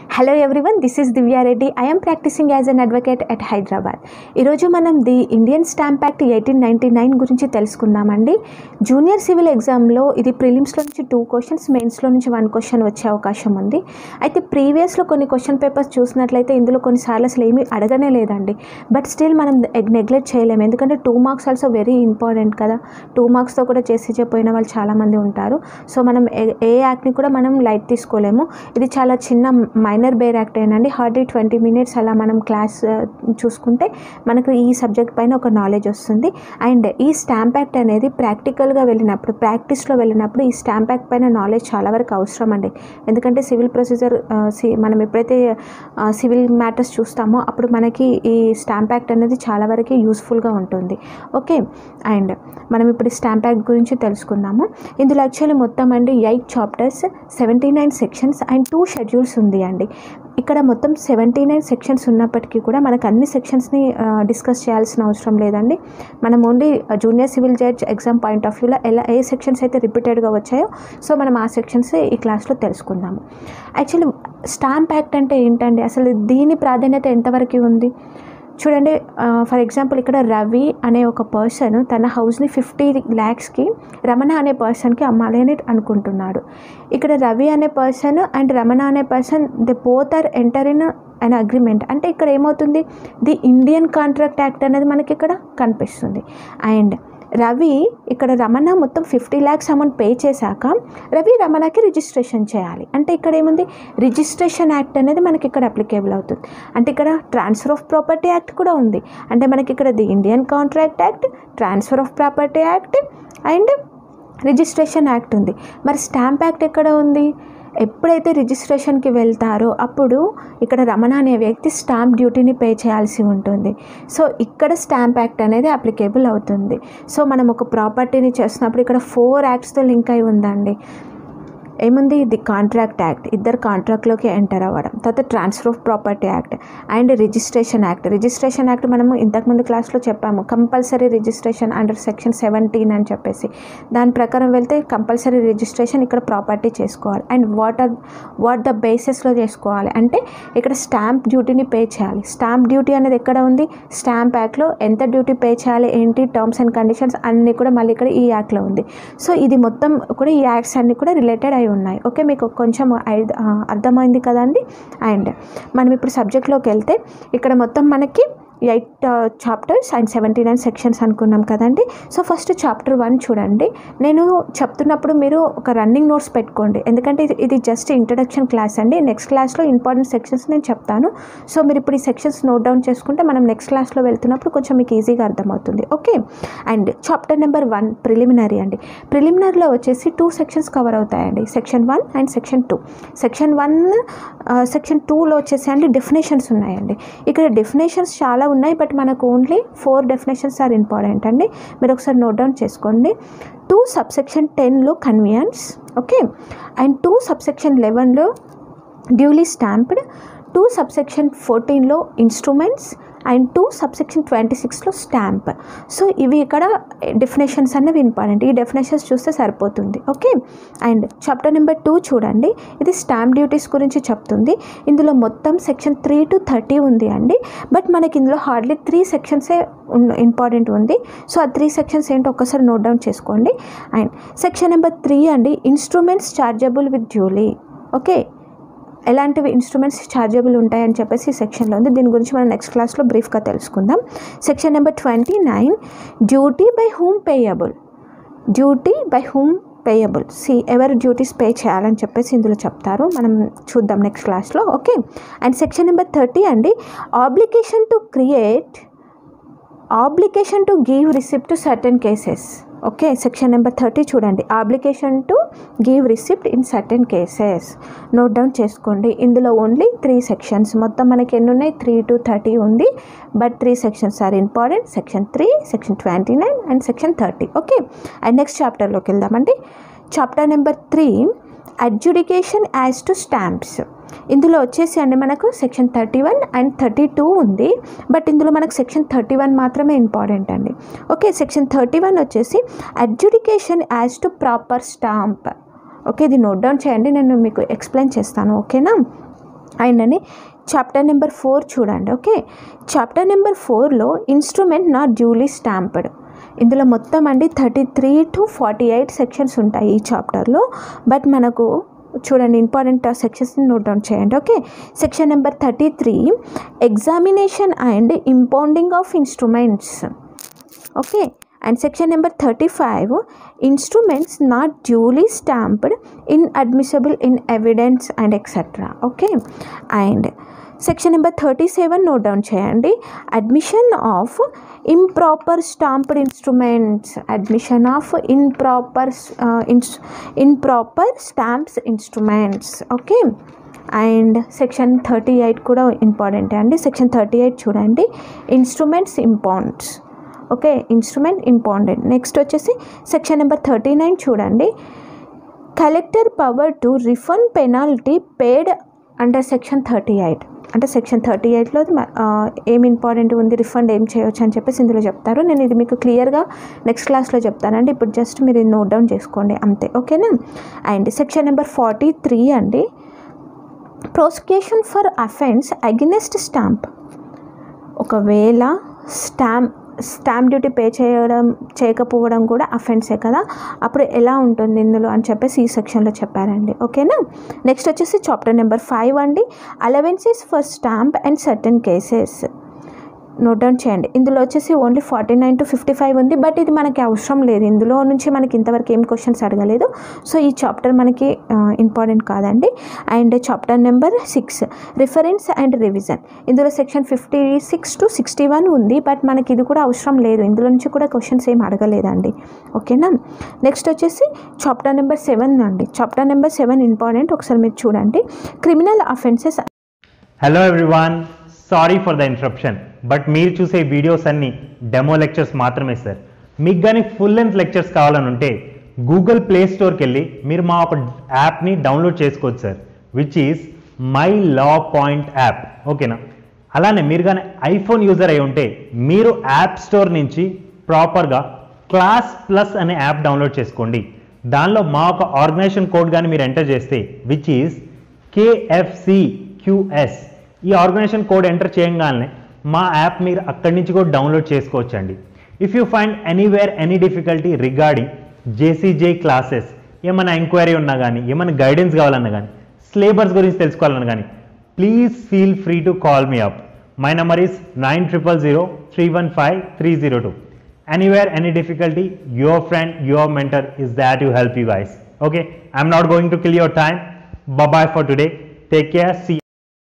hello everyone this is Divya Reddy I'm practising as an advocate at Hyderabad ఈరోజు మనం the Indian stamp act eighteen ninety nine గురించి తెలుసుకుందామండి junior civil ఎగ్జామ్లో ఇది ప్రిలిమ్స్లో నుంచి టూ క్వశ్చన్స్ మెయిన్స్లో నుంచి వన్ క్వశ్చన్ వచ్చే అవకాశం ఉంది అయితే ప్రీవియస్లో కొన్ని క్వశ్చన్ పేపర్స్ చూసినట్లయితే ఇందులో కొన్నిసార్లు అసలు ఏమీ అడగనే లేదండి బట్ స్టిల్ మనం నెగ్లెక్ట్ చేయలేము ఎందుకంటే two marks also very important కదా టూ మార్క్స్తో కూడా చేసి చెప్పిన వాళ్ళు చాలామంది ఉంటారు సో మనం ఏ- ఏ యాక్ట్ని కూడా మనం లైట్ తీసుకోలేము ఇది చాలా చిన్న మైనర్ బేర్ యాక్ట్ ఏనండి హార్డ్లీ ట్వంటీ మినిట్స్ అలా మనం క్లాస్ ఆ, చూసుకుంటే మనకు ఈ సబ్జెక్ట్ పైన ఒక నాలెడ్జ్ వస్తుంది అండ్ ఈ స్టాంప్ యాక్ట్ అనేది ప్రాక్టికల్గా వెళ్ళినప్పుడు ప్రాక్టీస్లో వెళ్ళినప్పుడు ఈ స్టాంప్ యాక్ట్ పైన నాలెడ్జ్ చాలా వరకు అవసరం అండి ఎందుకంటే సివిల్ ప్రొసీజర్ మనం ఎప్పుడైతే సివిల్ మ్యాటర్స్ చూస్తామో అప్పుడు మనకి ఈ స్టాంప్ యాక్ట్ అనేది చాలా వరకు యూస్ఫుల్గా ఉంటుంది ఓకే అండ్ మనం ఇప్పుడు స్టాంప్ యాక్ట్ గురించి తెలుసుకుందాము ఇందులో యాక్చువల్లీ మొత్తం అండి eight chapters seventy nine sections and two schedules ఉంది అండి ఇక్కడ మొత్తం సెవెంటీ నైన్ సెక్షన్స్ ఉన్నప్పటికీ కూడా మనకు అన్ని సెక్షన్స్ని డిస్కస్ చేయాల్సిన అవసరం లేదండి మనం only junior civil judge exam point of వ్యూలో ఎలా ఏ సెక్షన్స్ అయితే రిపీటెడ్గా వచ్చాయో సో మనం ఆ సెక్షన్స్ ఈ క్లాస్లో తెలుసుకుందాము యాక్చువల్లీ స్టాంప్ యాక్ట్ అంటే ఏంటండి అసలు దీని ప్రాధాన్యత ఎంతవరకు ఉంది చూడండి ఫర్ ఎగ్జాంపుల్ ఇక్కడ రవి అనే ఒక పర్సన్ తన హౌస్ని ఫిఫ్టీ ల్యాక్స్కి రమణ అనే పర్సన్కి అమ్మాలి అని అనుకుంటున్నాడు ఇక్కడ రవి అనే పర్సన్ అండ్ రమణ అనే person the both are enter in an agreement అంటే ఇక్కడ ఏమవుతుంది ది ఇండియన్ కాంట్రాక్ట్ యాక్ట్ అనేది మనకి ఇక్కడ కనిపిస్తుంది అండ్ రవి ఇక్కడ రమణ మొత్తం ఫిఫ్టీ ల్యాక్స్ అమౌంట్ పే చేశాక రవి రమణకి రిజిస్ట్రేషన్ చేయాలి అంటే ఇక్కడ ఏముంది రిజిస్ట్రేషన్ యాక్ట్ అనేది మనకి ఇక్కడ అప్లికేబుల్ అవుతుంది అంటే ఇక్కడ ట్రాన్స్ఫర్ ఆఫ్ ప్రాపర్టీ యాక్ట్ కూడా ఉంది అంటే మనకి ఇక్కడ the Indian contract act transfer of property act and registration act ఉంది మరి స్టాంప్ యాక్ట్ ఎక్కడ ఉంది ఎప్పుడైతే రిజిస్ట్రేషన్కి వెళ్తారో అప్పుడు ఇక్కడ రమణ అనే వ్యక్తి స్టాంప్ డ్యూటీని పే చేయాల్సి ఉంటుంది సో ఇక్కడ స్టాంప్ యాక్ట్ అనేది అప్లికేబుల్ అవుతుంది సో మనం ఒక ప్రాపర్టీని చేస్తున్నప్పుడు ఇక్కడ ఫోర్ యాక్ట్స్తో లింక్ అయి ఉందండి ఏముంది ది కాంట్రాక్ట్ యాక్ట్ ఇద్దరు కాంట్రాక్ట్లోకి ఎంటర్ అవ్వడం తర్వాత transfer of property act and registration act registration act మనము ఇంతకుముందు క్లాస్లో చెప్పాము compulsory registration under section seventeen అని చెప్పేసి దాని ప్రకారం వెళ్తే కంపల్సరీ రిజిస్ట్రేషన్ ఇక్కడ ప్రాపర్టీ చేసుకోవాలి and what are what the బేసిస్లో చేసుకోవాలి అంటే ఇక్కడ స్టాంప్ డ్యూటీని పే చేయాలి స్టాంప్ డ్యూటీ అనేది ఎక్కడ ఉంది స్టాంప్ యాక్ట్లో ఎంత డ్యూటీ పే చేయాలి ఏంటి టర్మ్స్ అండ్ కండిషన్స్ అన్నీ కూడా మళ్ళీ ఇక్కడ ఈ యాక్ట్లో ఉంది సో ఇది మొత్తం కూడా ఈ యాక్ట్స్ అన్నీ కూడా రిలేటెడ్ అయి ఉన్నాయి ఓకే మీకు కొంచెం ఐ- ఆ, అర్థమైంది కదండి అండ్ మనం ఇప్పుడు సబ్జెక్ట్లోకి వెళ్తే ఇక్కడ మొత్తం మనకి eight chapters and seventy nine sections అనుకున్నాం కదండి సో ఫస్ట్ చాప్టర్ వన్ చూడండి నేను చెప్తున్నప్పుడు మీరు ఒక రన్నింగ్ నోట్స్ పెట్టుకోండి ఎందుకంటే ఇది ఇది జస్ట్ ఇంట్రడక్షన్ క్లాస్ అండి నెక్స్ట్ క్లాస్లో ఇంపార్టెంట్ సెక్షన్స్ నేను చెప్తాను సో మీరు ఇప్పుడు ఈ సెక్షన్స్ నోట్ డౌన్ చేసుకుంటే మనం నెక్స్ట్ క్లాస్లో వెళ్తున్నప్పుడు కొంచెం మీకు ఈజీగా అర్థమవుతుంది okay and chapter number one preliminary అండి ప్రిలిమినరీలో వచ్చేసి టూ సెక్షన్స్ కవర్ అవుతాయండి section one and section two section one section టూలో వచ్చేసి అండి డెఫినేషన్స్ ఉన్నాయండి ఇక్కడ డెఫినేషన్స్ చాలా ఉన్నాయి బట్ మనకు only four definitions are important అండి మీరు ఒకసారి నోట్ డౌన్ చేసుకోండి టూ సబ్సెక్షన్ టెన్లో convenience okay and two subsection లెవెన్లో డ్యూలీ స్టాంప్డ్ టూ సబ్సెక్షన్ ఫోర్టీన్లో instruments and two subsection twenty సిక్స్లో స్టాంప్ సో ఇవి ఇక్కడ డెఫినేషన్స్ అనేవి ఇంపార్టెంట్ ఈ డెఫినేషన్స్ చూస్తే సరిపోతుంది okay and chapter number two చూడండి ఇది స్టాంప్ డ్యూటీస్ గురించి చెప్తుంది ఇందులో మొత్తం సెక్షన్ త్రీ టు థర్టీ ఉంది అండి బట్ మనకి ఇందులో హార్డ్లీ త్రీ సెక్షన్సే ఇంపార్టెంట్ ఉంది సో ఆ త్రీ సెక్షన్స్ ఏంటో ఒక్కసారి నోట్ డౌన్ చేసుకోండి అండ్ సెక్షన్ నెంబర్ త్రీ అండి instruments chargeable with duly okay ఎలాంటివి ఇన్స్ట్రుమెంట్స్ ఛార్జబుల్ ఉంటాయని చెప్పేసి ఈ సెక్షన్లో ఉంది దీని గురించి మనం నెక్స్ట్ క్లాస్లో బ్రీఫ్గా తెలుసుకుందాం section number twenty nine duty by whom payable duty by whom payable సి ఎవరు డ్యూటీస్ పే చేయాలని చెప్పేసి ఇందులో చెప్తారు మనం చూద్దాం నెక్స్ట్ క్లాస్లో okay and section number thirty అండి obligation to create obligation to give receipt to certain cases okay section number thirty చూడండి obligation to give receipt in certain cases note down చేసుకోండి ఇందులో ఓన్లీ త్రీ సెక్షన్స్ మొత్తం మనకి ఎన్ని ఉన్నాయి three to thirty ఉంది but three sections are important section three section twenty nine and section thirty okay and next చాప్టర్లోకి వెళ్దామండి chapter number three adjudication as to stamps ఇందులో వచ్చేసి అండి మనకు section thirty one and thirty two ఉంది but ఇందులో మనకు సెక్షన్ థర్టీ వన్ మాత్రమే ఇంపార్టెంట్ అండి ఓకే సెక్షన్ థర్టీ వన్ వచ్చేసి adjudication as to proper stamp okay ఇది నోట్ డౌన్ చేయండి నేను మీకు ఎక్స్ప్లెయిన్ చేస్తాను ఓకేనా అండ్ అని చాప్టర్ నెంబర్ ఫోర్ చూడండి ఓకే చాప్టర్ నెంబర్ ఫోర్లో ఇన్స్ట్రుమెంట్ నాట్ డ్యూలీ స్టాంప్డ్ ఇందులో మొత్తం అండి thirty three to forty eight sections ఉంటాయి ఈ చాప్టర్లో బట్ మనకు చూడండి ఇంపార్టెంట్ సెక్షన్స్ని నోట్ డౌన్ చేయండి okay section number thirty three examination and impounding of instruments okay and section number thirty five instruments not duly stamped inadmissible in evidence and et cetera okay and section number thirty seven note down చేయండి admission of improper stamped instruments admission of improper ఇన్స్ improper stamps instruments okay and section thirty eight కూడా important అండి section thirty eight చూడండి instruments importants okay instrument important next వచ్చేసి section number thirty nine చూడండి collector power to refund penalty paid under section thirty eight అంటే section thirty ఎయిట్లో ఏం important ఉంది refund ఏం చేయొచ్చు అని చెప్పేసి ఇందులో చెప్తారు నేను ఇది మీకు క్లియర్గా నెక్స్ట్ క్లాస్లో చెప్తానండి ఇప్పుడు జస్ట్ మీరు ఇది నోట్ డౌన్ చేసుకోండి అంతే ఓకేనా and section number forty three అండి prosecution for offence against stamp ఒకవేళ స్టాంప్ స్టాంప్ డ్యూటీ పే చేయడం చేయకపోవడం కూడా అఫెన్సే కదా అప్పుడు ఎలా ఉంటుంది ఇందులో అని చెప్పేసి ఈ సెక్షన్లో చెప్పారండి ఓకేనా నెక్స్ట్ వచ్చేసి చాప్టర్ నెంబర్ ఫైవ్ అండి allowances for stamp and certain cases note down చేయండి ఇందులో వచ్చేసి only forty nine to fifty five ఉంది బట్ ఇది మనకి అవసరం లేదు ఇందులో నుంచి మనకి ఇంతవరకు ఏం క్వశ్చన్స్ అడగలేదు సో ఈ చాప్టర్ మనకి ఇంపార్టెంట్ కాదండి and chapter number six reference and revision ఇందులో section fifty six to sixty one ఉంది బట్ మనకి ఇది కూడా అవసరం లేదు ఇందులో నుంచి కూడా క్వశ్చన్స్ ఏం అడగలేదండి ఓకేనా నెక్స్ట్ వచ్చేసి చాప్టర్ నెంబర్ సెవెన్ అండి చాప్టర్ నెంబర్ సెవెన్ ఇంపార్టెంట్ ఒకసారి మీరు చూడండి criminal offences hello everyone sorry for the interruption but మీరు చూసే వీడియోస్ అన్ని డెమో లెక్చర్స్ మాత్రమే సార్ మీకు కానీ ఫుల్ లెంత్ లెక్చర్స్ కావాలని ఉంటే గూగుల్ ప్లే స్టోర్కి వెళ్ళి మీరు మా ఒక యాప్ని డౌన్లోడ్ చేసుకోవచ్చు sir which is My Law Point app ఓకేనా అలానే మీరు కానీ ఐఫోన్ యూజర్ అయి ఉంటే మీరు యాప్ స్టోర్ నుంచి ప్రాపర్గా క్లాస్ ప్లస్ అనే యాప్ డౌన్లోడ్ చేసుకోండి దానిలో మా ఒక ఆర్గనైజేషన్ కోడ్ కానీ మీరు ఎంటర్ చేస్తే విచ్ ఈస్ కేఎఫ్సిక్యూఎస్ ఈ ఆర్గనైజేషన్ కోడ్ ఎంటర్ చేయగానే మా యాప్ మీరు అక్కడి నుంచి కూడా డౌన్లోడ్ చేసుకోవచ్చు అండి if you find anywhere any difficulty regarding JCJ classes ఏమైనా ఎంక్వైరీ ఉన్నా కానీ ఏమైనా గైడెన్స్ కావాలన్నా కానీ సిలేబస్ గురించి తెలుసుకోవాలన్నా కానీ please feel free to call me up my number is nine triple zero three one five three zero two anywhere any difficulty your friend your mentor is there to help you guys okay i'm not going to kill your time bye bye for today take care see you